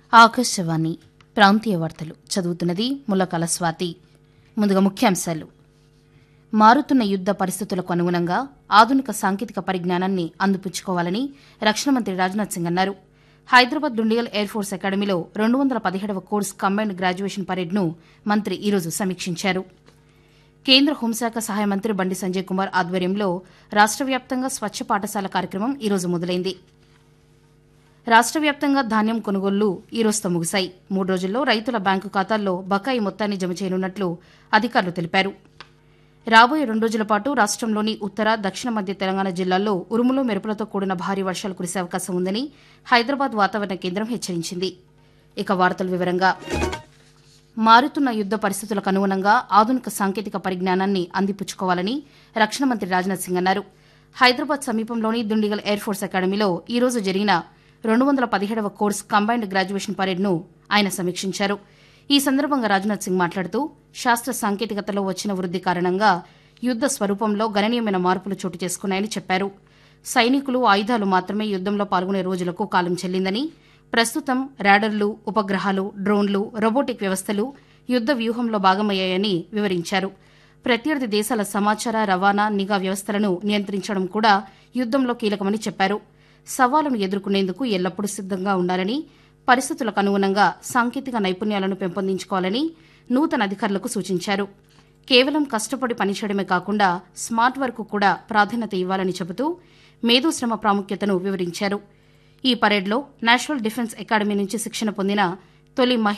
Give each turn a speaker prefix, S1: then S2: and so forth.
S1: ఆకాశవాణి ప్రాంతీయ వార్తలు చదువుతున్నది ముల్లకాల స్వాతి ముందుగా ముఖ్యాంశాలు మారుతున్న యుద్ద పరిస్థితులకు అనుగుణంగా ఆధునిక సాంకేతిక పరిజ్ఞానాన్ని అందిపుచ్చుకోవాలని రక్షణ మంత్రి రాజ్నాథ్ సింగ్ అన్నారు హైదరాబాద్ దుండియల్ ఎయిర్ ఫోర్స్ అకాడమీలో రెండు వందల పదిహేడవ కోర్స్ కంబైన్డ్ గ్రాడ్యుయేషన్ పరేడ్ను మంత్రి ఈరోజు సమీక్షించారు కేంద్ర హోంశాఖ సహాయ మంత్రి బండి సంజయ్ కుమార్ ఆధ్వర్యంలో రాష్ట్ర వ్యాప్తంగా స్వచ్ఛ పాఠశాల కార్యక్రమం ఈరోజు మొదలైంది రాష్ట్ర వ్యాప్తంగా ధాన్యం కొనుగోళ్లు ఈ రోజుతో ముగిశాయి మూడు రోజుల్లో రైతుల బ్యాంకు ఖాతాల్లో బకాయి మొత్తాన్ని జమ చేయనున్నట్లు అధికారులు తెలిపారు రాబోయే రెండు రోజుల పాటు రాష్ట్రంలోని ఉత్తర దక్షిణ మధ్య తెలంగాణ జిల్లాల్లో ఉరుములు మెరుపులతో కూడిన భారీ వర్షాలు కురిసే అవకాశం ఉందని హైదరాబాద్ వాతావరణ కేంద్రం హెచ్చరించింది ఇక వార్తల వివరంగా మారుతున్న యుద్ద పరిస్థితులకు అనుగుణంగా ఆధునిక సాంకేతిక పరిజ్ఞానాన్ని అందిపుచ్చుకోవాలని రక్షణ మంత్రి రాజ్నాథ్ సింగ్ అన్నారు హైదరాబాద్ సమీపంలోని దుండిగల్ ఎయిర్ ఫోర్స్ అకాడమీలో ఈ రోజు జరిగిన రెండు వందల పదిహేడవ కోర్స్ కంబైన్డ్ గ్రాడ్యుయేషన్ పరేడ్ను ఆయన సమీక్షించారు ఈ సందర్భంగా రాజ్నాథ్ సింగ్ మాట్లాడుతూ శాస్త్ర సాంకేతికతలో వచ్చిన వృద్ది కారణంగా యుద్ద స్వరూపంలో గణనీయమైన మార్పులు చోటు చేసుకున్నాయని చెప్పారు సైనికులు ఆయుధాలు మాత్రమే యుద్దంలో పాల్గొనే రోజులకు కాలం చెల్లిందని ప్రస్తుతం ర్యాడర్లు ఉపగ్రహాలు డ్రోన్లు రోబోటిక్ వ్యవస్థలు యుద్ద వ్యూహంలో భాగమయ్యాయని వివరించారు ప్రత్యర్థి దేశాల సమాచార రవాణా నిఘా వ్యవస్థలను నియంత్రించడం కూడా యుద్దంలో కీలకమని చెప్పారు సవాలును ఎదుర్కొనేందుకు ఎల్లప్పుడూ సిద్దంగా ఉండాలని పరిస్థితులకు అనుగుణంగా సాంకేతిక నైపుణ్యాలను పెంపొందించుకోవాలని నూతన అధికారులకు సూచించారు కేవలం కష్టపడి పనిచేయడమే కాకుండా స్మార్ట్ వర్క్ కూడా ప్రాధాన్యత ఇవ్వాలని చెబుతూ మేధోశ్రమ ప్రాముఖ్యతను వివరించారు ఈ పరేడ్లో నేషనల్ డిఫెన్స్ అకాడమీ నుంచి శిక్షణ పొందిన తొలి మహిళా